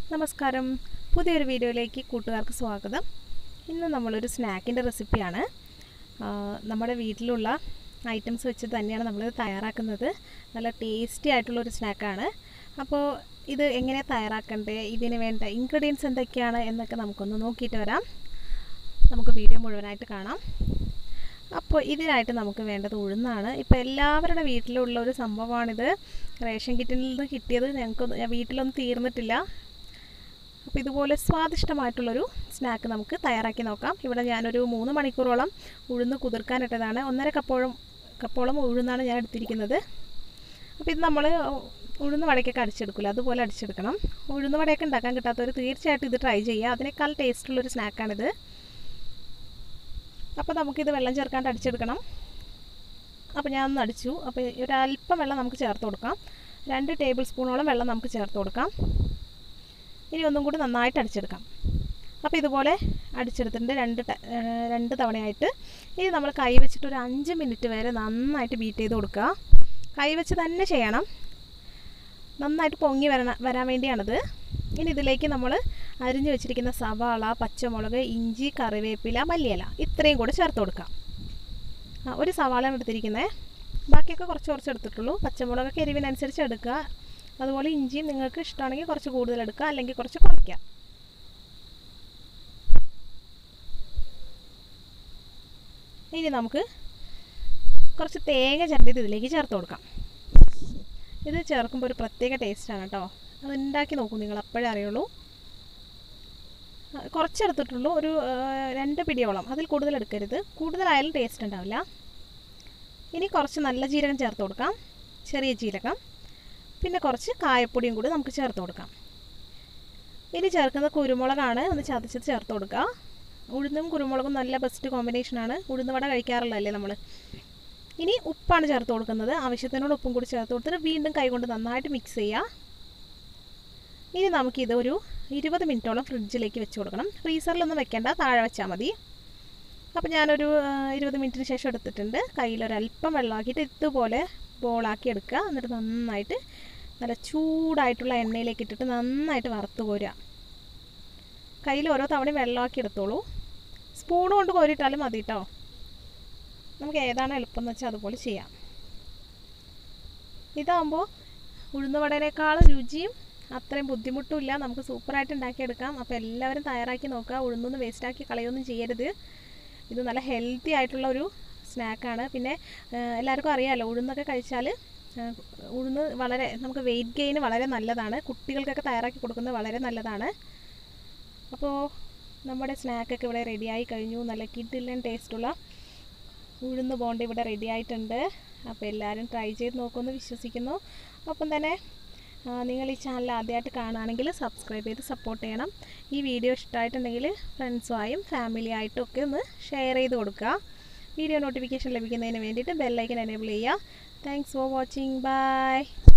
നമസ്കാരം പുതിയൊരു വീഡിയോയിലേക്ക് കൂട്ടുകാർക്ക് സ്വാഗതം ഇന്ന് നമ്മളൊരു സ്നാക്കിൻ്റെ റെസിപ്പിയാണ് ആ, നമ്മുടെ വീട്ടിലുള്ള ഐറ്റംസ് വെച്ച് തന്നെയാണ് നമ്മളിത് തയ്യാറാക്കുന്നത് നല്ല ടേസ്റ്റി ആയിട്ടുള്ളൊരു സ്നാക്കാണ് അപ്പോൾ ഇത് എങ്ങനെ തയ്യാറാക്കണ്ടേ ഇതിന് വേണ്ട ഇൻഗ്രീഡിയൻസ് എന്തൊക്കെയാണ് എന്നൊക്കെ നമുക്കൊന്ന് നോക്കിയിട്ട് വരാം നമുക്ക് വീഡിയോ മുഴുവനായിട്ട് കാണാം അപ്പോൾ ഇതിനായിട്ട് നമുക്ക് വേണ്ടത് ഉഴുന്നാണ് ഇപ്പോൾ എല്ലാവരുടെ വീട്ടിലുള്ള ഒരു സംഭവമാണിത് റേഷൻ കിറ്റിൽ നിന്ന് കിട്ടിയത് ഞങ്ങൾക്ക് വീട്ടിലൊന്നും തീർന്നിട്ടില്ല അപ്പോൾ ഇതുപോലെ സ്വാദിഷ്ടമായിട്ടുള്ളൊരു സ്നാക്ക് നമുക്ക് തയ്യാറാക്കി നോക്കാം ഇവിടെ ഞാനൊരു മൂന്ന് മണിക്കൂറോളം ഉഴുന്ന് കുതിർക്കാനിട്ടതാണ് ഒന്നര കപ്പോളം കപ്പോളം ഉഴുന്നാണ് ഞാൻ എടുത്തിരിക്കുന്നത് അപ്പോൾ ഇത് നമ്മൾ ഉഴുന്ന് വടക്കൊക്കെ അടിച്ചെടുക്കില്ല അതുപോലെ അടിച്ചെടുക്കണം ഉഴുന്ന് വടയൊക്കെ ഉണ്ടാക്കാൻ കിട്ടാത്തവർ തീർച്ചയായിട്ടും ഇത് ട്രൈ ചെയ്യുക അതിനേക്കാൾ ടേസ്റ്റുള്ളൊരു സ്നാക്കാണിത് അപ്പോൾ നമുക്കിത് വെള്ളം ചേർക്കാണ്ട് അടിച്ചെടുക്കണം അപ്പോൾ ഞാൻ ഒന്ന് അടിച്ചു അപ്പോൾ ഒരല്പം വെള്ളം നമുക്ക് ചേർത്ത് കൊടുക്കാം രണ്ട് ടേബിൾ സ്പൂണോളം വെള്ളം നമുക്ക് ചേർത്ത് കൊടുക്കാം ഇനി ഒന്നും കൂടി നന്നായിട്ട് അടിച്ചെടുക്കാം അപ്പോൾ ഇതുപോലെ അടിച്ചെടുത്തിട്ടുണ്ട് രണ്ട് ട- ഏഹ് രണ്ട് തവണയായിട്ട് ഇനി നമ്മൾ കൈ വെച്ചിട്ട് ഒരു അഞ്ച് മിനിറ്റ് വരെ നന്നായിട്ട് ബീറ്റ് ചെയ്ത് കൊടുക്കുക കൈ വെച്ച് തന്നെ ചെയ്യണം നന്നായിട്ട് പൊങ്ങി വരണ വരാൻ വേണ്ടിയാണിത് ഇനി ഇതിലേക്ക് നമ്മൾ അരിഞ്ഞു വെച്ചിരിക്കുന്ന സവാള പച്ചമുളക് ഇഞ്ചി കറിവേപ്പില മല്ലിയില ഇത്രയും കൂടെ ചേർത്ത് കൊടുക്കാം ആ, ഒരു സവാളയാണ് എടുത്തിരിക്കുന്നത് ബാക്കിയൊക്കെ കുറച്ച് കുറച്ച് എടുത്തിട്ടുള്ളൂ പച്ചമുളകൊക്കെ എരിവിനനുസരിച്ച് എടുക്കുക അതുപോലെ ഇഞ്ചിയും നിങ്ങൾക്ക് ഇഷ്ടമാണെങ്കിൽ കുറച്ച് കൂടുതൽ എടുക്കുക അല്ലെങ്കിൽ കുറച്ച് കുറയ്ക്കുക ഇനി നമുക്ക് കുറച്ച് തേങ്ങ ചിരണ്ടിയത് ഇതിലേക്ക് ചേർത്ത് കൊടുക്കാം ഇത് ചേർക്കുമ്പോൾ ഒരു പ്രത്യേക ടേസ്റ്റാണ് കേട്ടോ അത് ഉണ്ടാക്കി നോക്കൂ നിങ്ങൾ അപ്പോഴേ അറിയുള്ളൂ ആ, കുറച്ചെടുത്തിട്ടുള്ളൂ ഒരു ആ, രണ്ട് പിടിയോളം അതിൽ കൂടുതൽ എടുക്കരുത് കൂടുതലായാലും ടേസ്റ്റ് ഉണ്ടാവില്ല ഇനി കുറച്ച് നല്ല ജീരകം ചേർത്ത് കൊടുക്കാം ചെറിയ ജീരകം പിന്നെ കുറച്ച് കായപ്പൊടിയും കൂടി നമുക്ക് ചേർത്ത് കൊടുക്കാം ഇനി ചേർക്കുന്നത് കുരുമുളകാണ് ഒന്ന് ചതച്ചത് ചേർത്ത് കൊടുക്കുക ഉഴുന്നും കുരുമുളകും നല്ല ബെസ്റ്റ് കോമ്പിനേഷനാണ് ഉഴുന്ന് വട കഴിക്കാറുള്ളതല്ലേ നമ്മൾ ഇനി ഉപ്പാണ് ചേർത്ത് കൊടുക്കുന്നത് ആവശ്യത്തിനോട് ഉപ്പും കൂടി ചേർത്ത് കൊടുത്തിട്ട് വീണ്ടും കൈകൊണ്ട് നന്നായിട്ട് മിക്സ് ചെയ്യുക ഇനി നമുക്കിത് ഒരു ഇരുപത് മിനിറ്റോളം ഫ്രിഡ്ജിലേക്ക് വെച്ച് കൊടുക്കണം ഫ്രീസറിലൊന്നും വെക്കേണ്ട താഴെ വെച്ചാൽ മതി അപ്പോൾ ഞാനൊരു ആ, ഇരുപത് മിനിറ്റിന് ശേഷം എടുത്തിട്ടുണ്ട് കയ്യിലൊരല്പം വെള്ളമാക്കിയിട്ട് ഇതുപോലെ ബോളാക്കി എടുക്കുക എന്നിട്ട് നന്നായിട്ട് നല്ല ചൂടായിട്ടുള്ള എണ്ണയിലേക്ക് ഇട്ടിട്ട് നന്നായിട്ട് വറുത്ത് കോരുക കയ്യിൽ ഓരോ തവണയും വെള്ളമാക്കി എടുത്തോളൂ സ്പൂൺ കൊണ്ട് കോരിയിട്ടാലും മതി കേട്ടോ നമുക്ക് ഏതാണ് എളുപ്പം എന്ന് വെച്ചാൽ അതുപോലെ ചെയ്യാം ഇതാകുമ്പോൾ ഉഴുന്നുവടേനേക്കാൾ രുചിയും അത്രയും ബുദ്ധിമുട്ടും ഇല്ല നമുക്ക് സൂപ്പറായിട്ട് ഉണ്ടാക്കിയെടുക്കാം അപ്പോൾ എല്ലാവരും തയ്യാറാക്കി നോക്കുക ഉഴുന്നൊന്നും വേസ്റ്റാക്കി കളയൊന്നും ചെയ്യരുത് ഇത് നല്ല ഹെൽത്തി ആയിട്ടുള്ള ഒരു സ്നാക്കാണ് പിന്നെ ആ, എല്ലാവർക്കും അറിയാമല്ലോ ഉഴുന്നൊക്കെ കഴിച്ചാൽ ആ, ഉഴുന്ന് വളരെ നമുക്ക് വെയിറ്റ് ഗെയിന് വളരെ നല്ലതാണ് കുട്ടികൾക്കൊക്കെ തയ്യാറാക്കി കൊടുക്കുന്നത് വളരെ നല്ലതാണ് അപ്പോൾ നമ്മുടെ സ്നാക്കൊക്കെ ഇവിടെ റെഡിയായി കഴിഞ്ഞു നല്ല കിഡിലൻ ടേസ്റ്റുള്ള ഉഴുന്ന് ബോണ്ട് ഇവിടെ റെഡി ആയിട്ടുണ്ട് അപ്പോൾ എല്ലാവരും ട്രൈ ചെയ്ത് നോക്കുമെന്ന് വിശ്വസിക്കുന്നു ഒപ്പം തന്നെ ആ, നിങ്ങൾ ഈ ചാനൽ ആദ്യമായിട്ട് കാണുകയാണെങ്കിൽ സബ്സ്ക്രൈബ് ചെയ്ത് സപ്പോർട്ട് ചെയ്യണം ഈ വീഡിയോ ഇഷ്ടമായിട്ടുണ്ടെങ്കിൽ ഫ്രണ്ട്സുമായും ഫാമിലിയായിട്ടും ഒക്കെ ഒന്ന് ഷെയർ ചെയ്ത് കൊടുക്കുക വീഡിയോ നോട്ടിഫിക്കേഷൻ ലഭിക്കുന്നതിന് വേണ്ടിയിട്ട് ബെല്ലൈക്കൻ എനേബിൾ ചെയ്യുക താങ്ക്സ് ഫോർ വാച്ചിങ് ബൈ